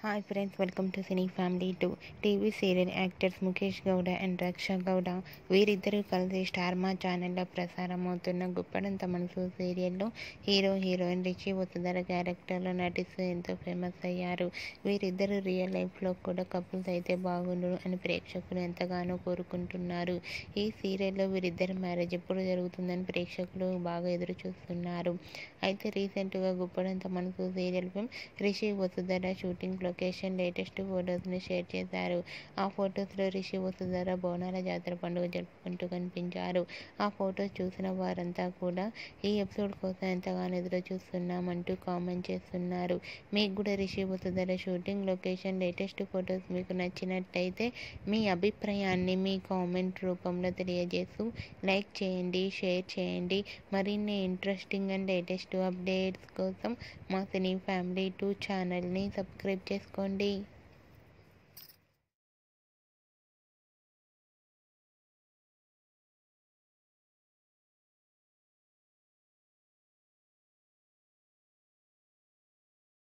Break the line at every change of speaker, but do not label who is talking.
hi friends welcome to cine family two TV serial actors Mukesh Gowda and Raksha Gowda వీరిద్దరూ కలిసి star మా ఛానల్లో ప్రసారం అవుతున్న గుప్పడంత మనసు సీరియల్లో హీరో హీరోయిన్ రిషి వసుధర క్యారెక్టర్లో నటిస్తూ ఎంతో ఫేమస్ అయ్యారు వీరిద్దరు రియల్ లైఫ్లో కూడా కపుల్స్ అయితే బాగుండు అని ప్రేక్షకులు ఎంతగానో కోరుకుంటున్నారు ఈ సీరియల్లో వీరిద్దరి మ్యారేజ్ ఎప్పుడు జరుగుతుందని ప్రేక్షకులు బాగా ఎదురు చూస్తున్నారు అయితే రీసెంట్గా Guppedantha Manasu serial film Rishi Vasudhara shooting location latest ఫొటోస్ని షేర్ చేశారు ఆ ఫొటోస్లో రిషి వసుధర బోనాల జాతర పండుగ జరుపుకుంటూ కనిపించారు ఆ ఫొటోస్ చూసిన వారంతా కూడా ఈ ఎపిసోడ్ కోసం ఎంతగానో ఎదురు చూస్తున్నామంటూ కామెంట్ చేస్తున్నారు మీకు కూడా Rishi Vasudhara shooting location latest photos మీకు నచ్చినట్టయితే మీ అభిప్రాయాన్ని మీ కామెంట్ రూపంలో తెలియజేస్తూ లైక్ చేయండి షేర్ చేయండి మరిన్ని ఇంట్రెస్టింగ్ అండ్ లేటెస్ట్ అప్డేట్స్ కోసం మా సినీ ఫ్యామిలీ టూ ఛానల్ని సబ్స్క్రైబ్ చేసుకోండి